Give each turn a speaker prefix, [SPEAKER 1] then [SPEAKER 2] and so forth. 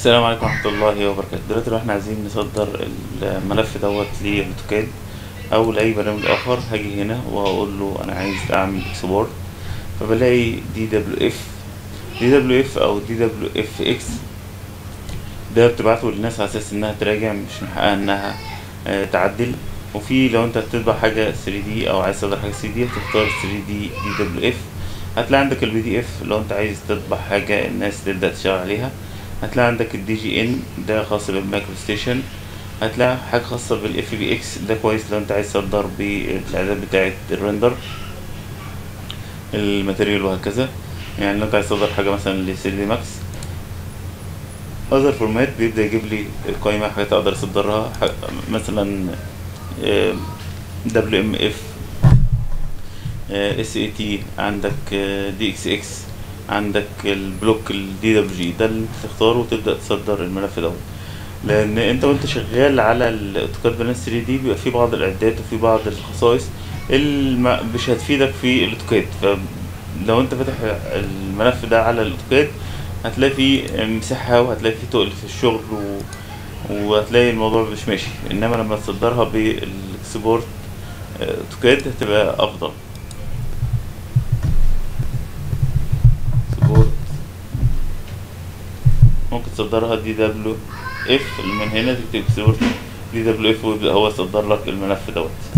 [SPEAKER 1] السلام عليكم ورحمة الله وبركاته دلوقتي لو احنا عايزين نصدر الملف دوت للاوتوكاد او لاي برنامج اخر هاجي هنا واقول له انا عايز اعمل اكسبورت فبلاقي دي دبليو اف دي دبليو اف او دي دبليو اف اكس ده بتبعته للناس على اساس انها تراجع مش محققة انها آه، تعدل وفي لو انت هتطبع حاجة 3 دي او عايز تصدر حاجة 3 دي هتختار 3 دي دي دبليو اف هتلاقي عندك البي دي اف لو انت عايز تطبع حاجة الناس تبدأ تشتغل عليها هتلاقي عندك الدي جي ان ده خاص بالمايكرو ستيشن هتلاقي حاجة خاصة بالاف بي اكس ده كويس لو انت عايز تصدر بالاعداد بتاعة الريندر الماتيريال وهكذا يعني لو انت عايز تصدر حاجة مثلا ل 3 دي ماكس اذر فورمات بيبدأ يجيب لي قائمة حاجات اقدر اصدرها ح- مثلا دبليو ام اف اس اي تي عندك دي اكس اكس عندك البلوك الدي دبليو جي ده اللي انت تختاره وتبدا تصدر الملف دوت لان انت وانت شغال على الاوتوكاد بالانس 3 دي بيبقى في بعض الاعدادات وفي بعض الخصائص اللي ما- مش هتفيدك في الاوتوكاد فلو انت فاتح الملف ده على الاوتوكاد هتلاقي فيه مساحة وهتلاقي فيه تقل في الشغل و... وهتلاقي الموضوع مش ماشي انما لما تصدرها بالاكسبورت آه، اوتوكاد هتبقى افضل اكسبورت ممكن تصدرها دي دبليو اف من هنا تكتب اكسبورت دي دبليو اف ويبدأ هو يصدر لك الملف دوت